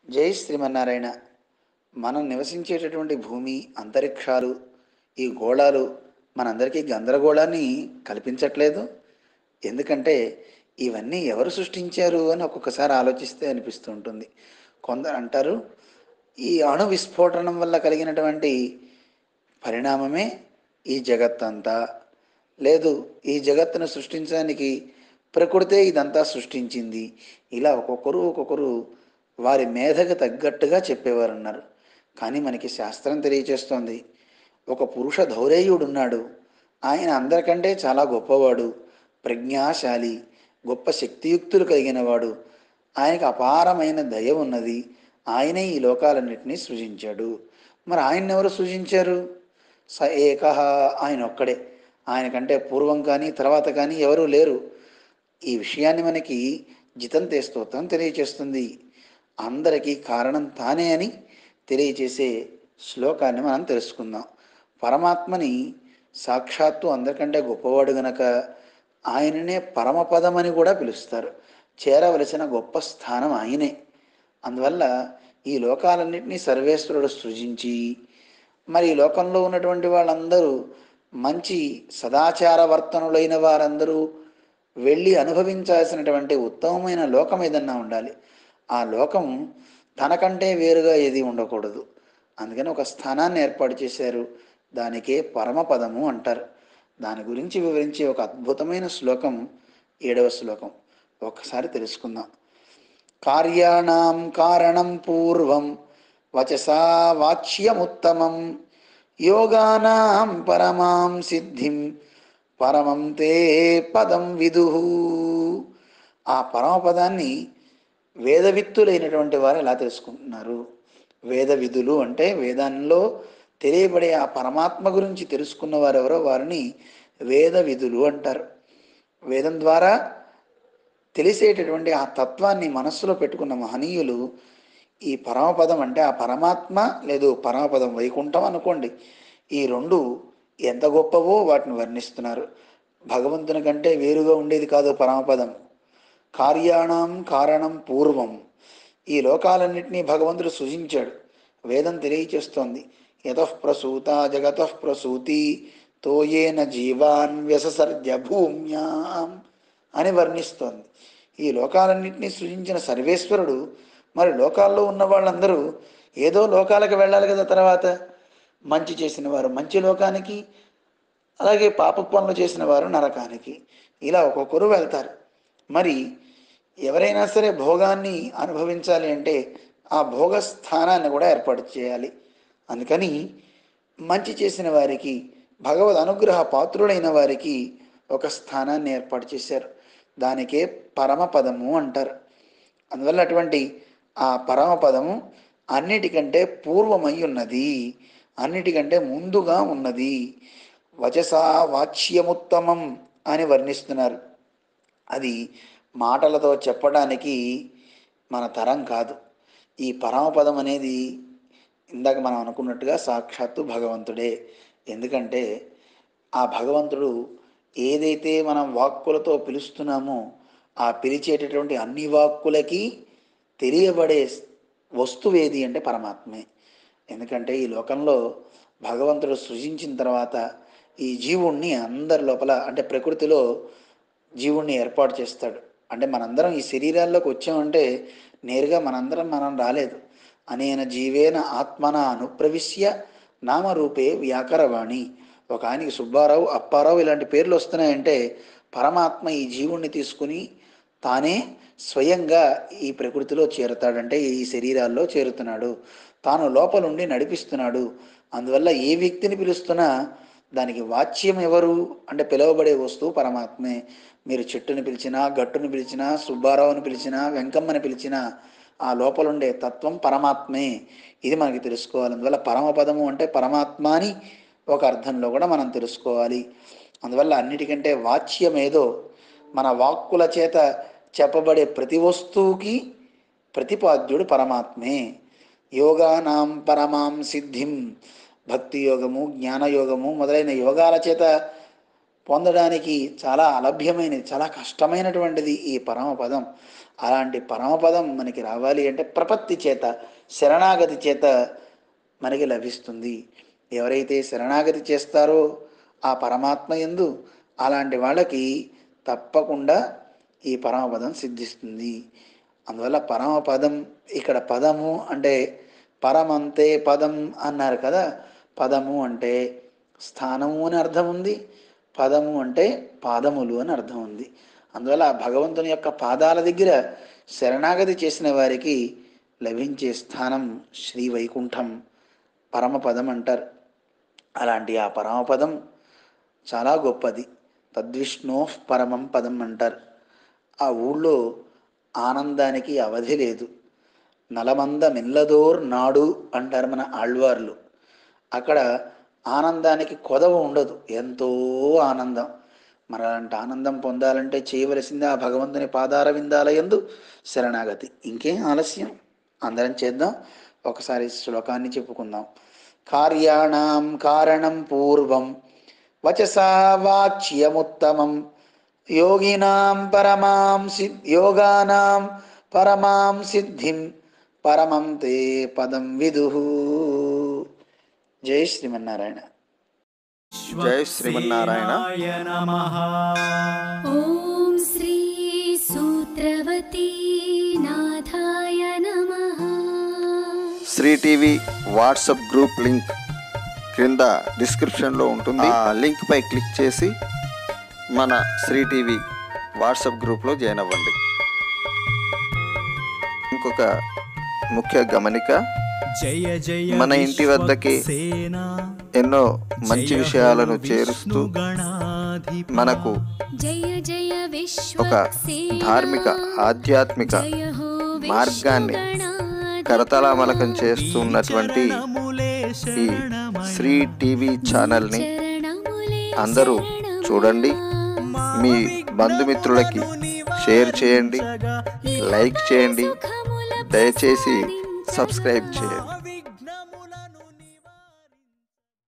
జై శ్రీమన్నారాయణ మనం నివసించేటటువంటి భూమి అంతరిక్షాలు ఈ గోళాలు మనందరికీ గందరగోళాన్ని కల్పించట్లేదు ఎందుకంటే ఇవన్నీ ఎవరు సృష్టించారు అని ఒక్కొక్కసారి ఆలోచిస్తే అనిపిస్తూ ఉంటుంది కొందరు అంటారు ఈ అణు విస్ఫోటనం వల్ల కలిగినటువంటి పరిణామమే ఈ జగత్తంతా లేదు ఈ జగత్తును సృష్టించడానికి ప్రకృతే ఇదంతా సృష్టించింది ఇలా ఒక్కొక్కరు ఒక్కొక్కరు వారి మేధకు తగ్గట్టుగా చెప్పేవారు ఉన్నారు కానీ మనకి శాస్త్రం తెలియచేస్తోంది ఒక పురుష ధౌరేయుడు ఉన్నాడు ఆయన అందరికంటే చాలా గొప్పవాడు ప్రజ్ఞాశాలి గొప్ప శక్తియుక్తులు కలిగినవాడు ఆయనకు అపారమైన దయ ఉన్నది ఆయనే ఈ లోకాలన్నింటినీ సృజించాడు మరి ఆయన ఎవరు సృజించారు స ఏక ఆయన ఒక్కడే ఆయనకంటే పూర్వం కానీ తర్వాత కానీ ఎవరూ లేరు ఈ విషయాన్ని మనకి జితంతే స్తోత్రం తెలియచేస్తుంది అందరికీ కారణం తానే అని తెలియచేసే శ్లోకాన్ని మనం తెలుసుకుందాం పరమాత్మని సాక్షాత్తు అందరికంటే గొప్పవాడు గనక ఆయననే పరమపదమని కూడా పిలుస్తారు చేరవలసిన గొప్ప స్థానం ఆయనే అందువల్ల ఈ లోకాలన్నింటినీ సర్వేశ్వరుడు సృజించి మరి ఈ లోకంలో ఉన్నటువంటి వాళ్ళందరూ మంచి సదాచార వర్తనులైన వారందరూ వెళ్ళి అనుభవించాల్సినటువంటి ఉత్తమమైన లోకం ఏదన్నా ఉండాలి ఆ లోకం తనకంటే వేరుగా ఏది ఉండకూడదు అందుకని ఒక స్థానాన్ని ఏర్పాటు చేశారు దానికే పరమపదము అంటారు దాని గురించి వివరించే ఒక అద్భుతమైన శ్లోకం ఏడవ శ్లోకం ఒక్కసారి తెలుసుకుందాం కార్యాణం కారణం పూర్వం వచసా వాచ్యముత్తమం యోగానాం పరమాం సిద్ధిం పరమం తే పదం విదు ఆ పరమపదాన్ని వేదవిత్తులైనటువంటి వారు ఎలా తెలుసుకుంటున్నారు వేద విధులు అంటే వేదాల్లో తెలియబడే ఆ పరమాత్మ గురించి తెలుసుకున్న వారెవరో వారిని వేద విధులు అంటారు వేదం ద్వారా తెలిసేటటువంటి ఆ తత్వాన్ని మనస్సులో పెట్టుకున్న మహనీయులు ఈ పరమపదం అంటే ఆ పరమాత్మ లేదు పరమపదం వైకుంఠం అనుకోండి ఈ రెండు ఎంత గొప్పవో వాటిని వర్ణిస్తున్నారు భగవంతుని కంటే వేరుగా ఉండేది కాదు పరమపదం కార్యాణం కారణం పూర్వం ఈ లోకాలన్నింటినీ భగవంతుడు సృజించాడు వేదం తెలియచేస్తోంది యతఃప్రసూత జగతః ప్రసూతి తోయేన జీవాన్ వ్యససర్జ భూమ్యాం అని వర్ణిస్తోంది ఈ లోకాలన్నింటినీ సృజించిన సర్వేశ్వరుడు మరి లోకాల్లో ఉన్న వాళ్ళందరూ ఏదో లోకాలకు వెళ్ళాలి కదా తర్వాత మంచి చేసిన వారు మంచి లోకానికి అలాగే పాప పనులు చేసిన వారు నరకానికి ఇలా ఒక్కొక్కరు వెళ్తారు మరి ఎవరైనా సరే భోగాన్ని అనుభవించాలి అంటే ఆ భోగ స్థానాన్ని కూడా ఏర్పాటు చేయాలి అందుకని మంచి చేసిన వారికి భగవద్ అనుగ్రహ పాత్రుడైన వారికి ఒక స్థానాన్ని ఏర్పాటు చేశారు దానికే పరమపదము అంటారు అందువల్ల అటువంటి ఆ పరమపదము అన్నిటికంటే పూర్వమై ఉన్నది అన్నిటికంటే ముందుగా ఉన్నది వచసా వాచ్యముత్తమం అని వర్ణిస్తున్నారు అది మాటలతో చెప్పడానికి మన తరం కాదు ఈ పరమపదం అనేది ఇందాక మనం అనుకున్నట్టుగా సాక్షాత్తు భగవంతుడే ఎందుకంటే ఆ భగవంతుడు ఏదైతే మనం వాక్కులతో పిలుస్తున్నామో ఆ పిలిచేటటువంటి అన్ని వాక్కులకి తెలియబడే వస్తువు ఏది అంటే పరమాత్మే ఎందుకంటే ఈ లోకంలో భగవంతుడు సృజించిన తర్వాత ఈ జీవుణ్ణి అందరి లోపల అంటే ప్రకృతిలో జీవుణ్ణి ఏర్పాటు చేస్తాడు అంటే మనందరం ఈ శరీరాల్లోకి వచ్చామంటే నేరుగా మనందరం మనం రాలేదు అనేన జీవేన ఆత్మన అనుప్రవిశ్య నామరూపే వ్యాకరవాణి ఒక ఆయనకి సుబ్బారావు అప్పారావు ఇలాంటి పేర్లు వస్తున్నాయంటే పరమాత్మ ఈ జీవుణ్ణి తీసుకుని తానే స్వయంగా ఈ ప్రకృతిలో చేరుతాడంటే ఈ శరీరాల్లో చేరుతున్నాడు తాను లోపలుండి నడిపిస్తున్నాడు అందువల్ల ఏ వ్యక్తిని పిలుస్తున్నా దానికి వాచ్యం ఎవరు అంటే పిలువబడే వస్తువు పరమాత్మే మీరు చెట్టుని పిలిచినా గట్టుని పిలిచినా సుబ్బారావుని పిలిచినా వెంకమ్మని పిలిచినా ఆ లోపలుండే తత్వం పరమాత్మే ఇది మనకి తెలుసుకోవాలి అందువల్ల పరమపదము అంటే పరమాత్మ అని ఒక అర్థంలో కూడా మనం తెలుసుకోవాలి అందువల్ల అన్నిటికంటే వాచ్యం ఏదో మన వాక్కుల చేత చెప్పబడే ప్రతి వస్తువుకి ప్రతిపాద్యుడు పరమాత్మే యోగానాం పరమాం సిద్ధిం భక్తి యోగము జ్ఞానయోగము మొదలైన యోగాల చేత పొందడానికి చాలా అలభ్యమైనది చాలా కష్టమైనటువంటిది ఈ పరమపదం అలాంటి పరమపదం మనకి రావాలి అంటే ప్రపత్తి చేత శరణాగతి చేత మనకి లభిస్తుంది ఎవరైతే శరణాగతి చేస్తారో ఆ పరమాత్మ ఎందు అలాంటి వాళ్ళకి తప్పకుండా ఈ పరమపదం సిద్ధిస్తుంది అందువల్ల పరమపదం ఇక్కడ పదము అంటే పరమంతే పదం అన్నారు కదా పదము అంటే స్థానము అని అర్థం ఉంది పదము అంటే పాదములు అని అర్థం ఉంది అందువల్ల ఆ భగవంతుని యొక్క పాదాల దగ్గర శరణాగతి చేసిన వారికి లభించే స్థానం శ్రీ వైకుంఠం పరమపదం అంటారు అలాంటి ఆ పరమపదం చాలా గొప్పది తద్విష్ణో పరమం పదం అంటారు ఆ ఊళ్ళో ఆనందానికి అవధి లేదు నలమంద మిల్లదోర్ నాడు అంటారు మన ఆళ్వార్లు అక్కడ ఆనందానికి కొదవ ఉండదు ఎంతో ఆనందం మరి అలాంటి ఆనందం పొందాలంటే చేయవలసింది ఆ భగవంతుని పాదార విందాల ఎందు శరణాగతి ఇంకేం ఆలస్యం అందరం చేద్దాం ఒకసారి శ్లోకాన్ని చెప్పుకుందాం కార్యాణం కారణం పూర్వం వచసా వాచ్యముత్తమం యోగినాం పరమాం సిద్ యోగానాం పరమాం సిద్ధిం పరమం తే పదం విదు జై శ్రీమన్నారాయణ జై శ్రీమన్నారాయణ నమః ॐ श्री सूत्रवती नाथाय नमः Sri TV WhatsApp group link క్రింద డిస్క్రిప్షన్లో ఉంటుంది ఆ లింక్ పై క్లిక్ చేసి మన శ్రీ టీవీ వాట్సాప్ గ్రూప్లో జాయిన్ అవ్వండి ఇంకొక ముఖ్య గమనిక జయ జయ మన ఇంటి వద్దకి విశ్వక్సేన, ఎన్నో మంచి జయ హో విషయాలను చేరుస్తూ విష్ణుగణాధిప. మనకు जय जय ఒక ధార్మిక ఆధ్యాత్మిక जय हो మార్గాన్ని కరతలామలకం చేస్తున్నటువంటి ఈ శ్రీ టీవీ ఛానల్ని అందరూ చూడండి మీ బంధుమిత్రులకి షేర్ చేయండి లైక్ చేయండి దయచేసి సబ్స్క్రైబ్ చేయండి